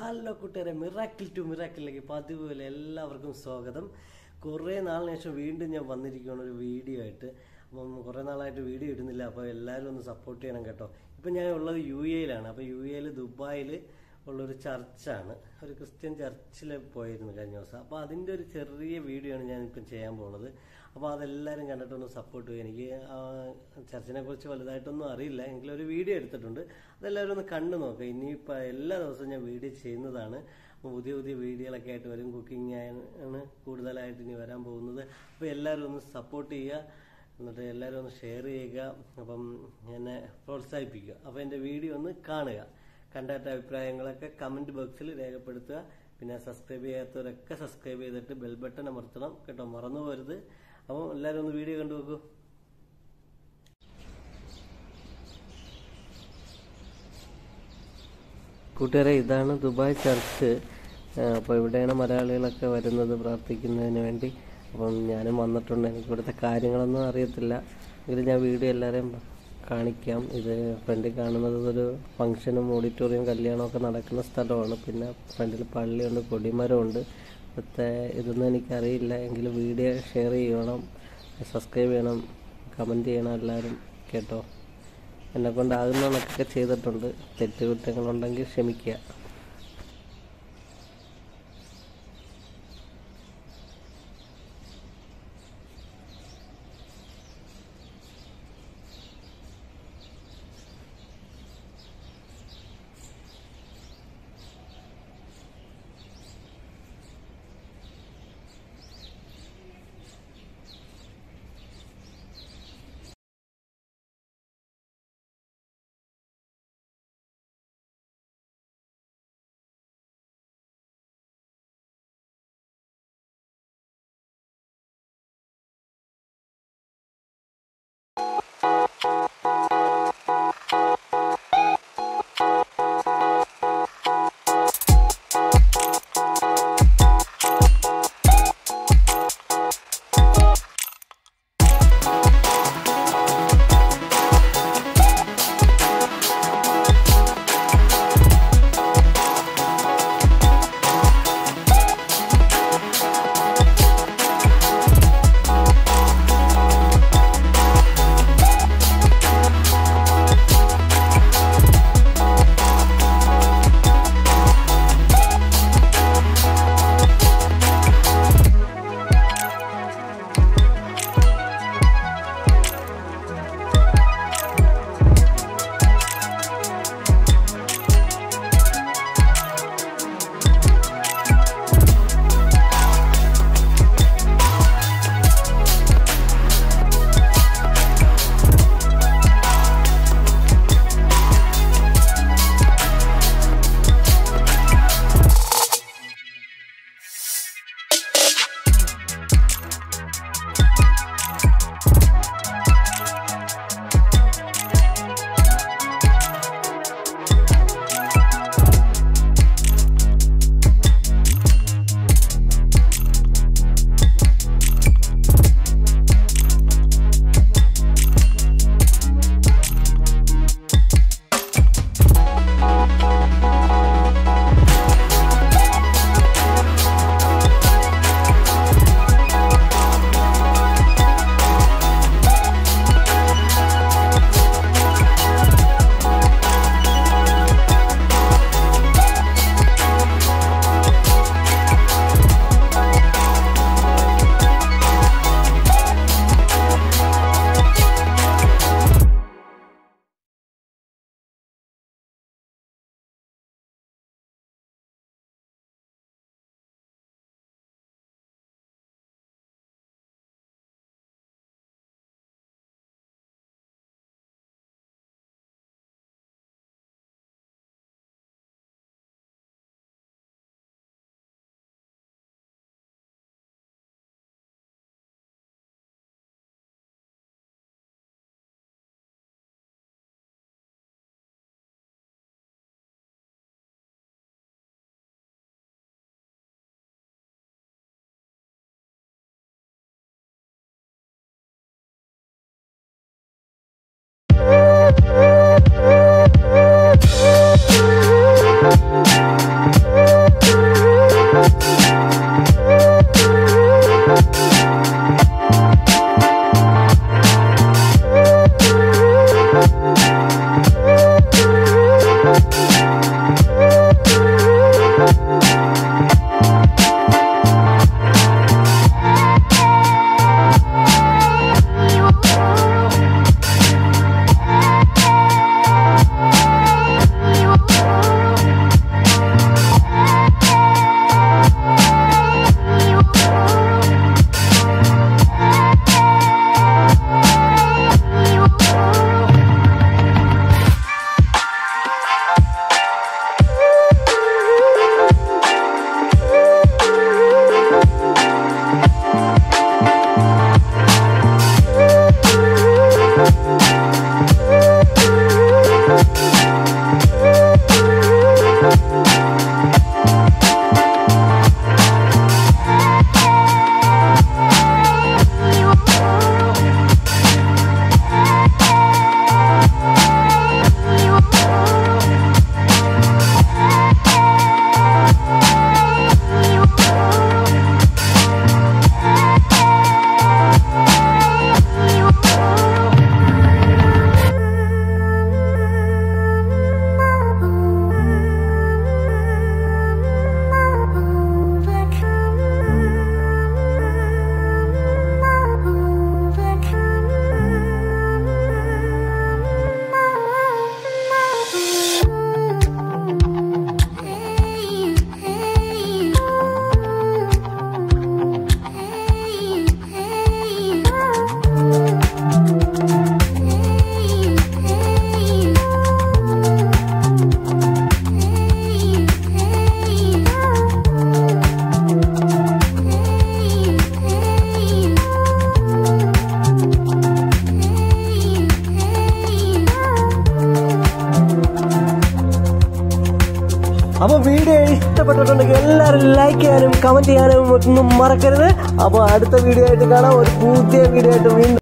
hello കൂട്ടുകാരെ miracle to മിറാക്കിളിലേക്ക് പതിവ് പോലെ എല്ലാവർക്കും സ്വാഗതം കുറേ നാളിന് ശേഷം വീണ്ടും ഞാൻ വന്നിരിക്കുകയാണ് ഒരു വീഡിയോ ആയിട്ട് അപ്പം കുറേ നാളായിട്ട് വീഡിയോ ഇടുന്നില്ല അപ്പോൾ എല്ലാവരും ഒന്ന് സപ്പോർട്ട് ചെയ്യണം കേട്ടോ ഇപ്പം ഞാൻ ഉള്ളത് യു എയിലാണ് അപ്പോൾ യു എയിൽ ദുബായിൽ ഉള്ളൊരു ചർച്ചാണ് ഒരു ക്രിസ്ത്യൻ ചർച്ചിൽ പോയിരുന്നു കഴിഞ്ഞ ദിവസം അപ്പോൾ അതിൻ്റെ ഒരു ചെറിയ വീഡിയോ ആണ് ഞാനിപ്പം ചെയ്യാൻ പോകുന്നത് അപ്പോൾ അതെല്ലാവരും കണ്ടിട്ടൊന്ന് സപ്പോർട്ട് ചെയ്യും എനിക്ക് ആ ചർച്ചിനെ കുറിച്ച് വലുതായിട്ടൊന്നും അറിയില്ല എങ്കിലും ഒരു വീഡിയോ എടുത്തിട്ടുണ്ട് അതെല്ലാവരും ഒന്ന് കണ്ടു നോക്കുക ഇനിയിപ്പോൾ എല്ലാ ദിവസവും ഞാൻ വീഡിയോ ചെയ്യുന്നതാണ് അപ്പോൾ പുതിയ പുതിയ വീഡിയോകളൊക്കെ ആയിട്ട് വരും കുക്കിംഗ് ആണ് കൂടുതലായിട്ട് ഇനി വരാൻ പോകുന്നത് അപ്പോൾ എല്ലാവരും ഒന്ന് സപ്പോർട്ട് ചെയ്യുക എന്നിട്ട് എല്ലാവരും ഒന്ന് ഷെയർ ചെയ്യുക അപ്പം എന്നെ പ്രോത്സാഹിപ്പിക്കുക അപ്പോൾ എൻ്റെ വീഡിയോ ഒന്ന് കാണുക കണ്ടിട്ട് അഭിപ്രായങ്ങളൊക്കെ കമൻറ്റ് ബോക്സിൽ രേഖപ്പെടുത്തുക പിന്നെ സബ്സ്ക്രൈബ് ചെയ്യാത്തവരൊക്കെ സബ്സ്ക്രൈബ് ചെയ്തിട്ട് ബെൽ ബട്ടൺ അമർത്തണം കേട്ടോ മറന്നു പോരുത് അപ്പം എല്ലാവരും ഒന്ന് വീഡിയോ കണ്ടു നോക്കൂ കൂട്ടുകാരെ ഇതാണ് ദുബായ് ചർച്ച് അപ്പോൾ ഇവിടെയാണ് മലയാളികളൊക്കെ വരുന്നത് പ്രാർത്ഥിക്കുന്നതിന് വേണ്ടി അപ്പം ഞാനും വന്നിട്ടുണ്ട് എനിക്ക് ഇവിടുത്തെ കാര്യങ്ങളൊന്നും അറിയത്തില്ല എങ്കിലും ഞാൻ വീഡിയോ എല്ലാവരെയും കാണിക്കാം ഇത് ഫ്രണ്ടിൽ കാണുന്നത് ഒരു ഫംഗ്ഷനും ഓഡിറ്റോറിയം കല്യാണമൊക്കെ നടക്കുന്ന സ്ഥലമാണ് പിന്നെ ഫ്രണ്ടിൽ പള്ളിയുണ്ട് കൊടിമരമുണ്ട് ഇവിടുത്തെ ഇതൊന്നും എനിക്കറിയില്ല എങ്കിലും വീഡിയോ ഷെയർ ചെയ്യണം സബ്സ്ക്രൈബ് ചെയ്യണം കമൻറ്റ് ചെയ്യണം എല്ലാവരും കേട്ടോ എന്നെ കൊണ്ടാകുന്നതൊക്കെ ചെയ്തിട്ടുണ്ട് തെറ്റുകുറ്റങ്ങളുണ്ടെങ്കിൽ ക്ഷമിക്കുക അപ്പൊ വീഡിയോ ഇഷ്ടപ്പെട്ടിട്ടുണ്ടെങ്കിൽ എല്ലാവരും ലൈക്ക് ചെയ്യാനും കമന്റ് ചെയ്യാനും ഒന്നും മറക്കരുത് അപ്പൊ അടുത്ത വീഡിയോ ആയിട്ട് കാണാം ഒരു പുതിയ വീഡിയോ ആയിട്ട് വീണ്ടും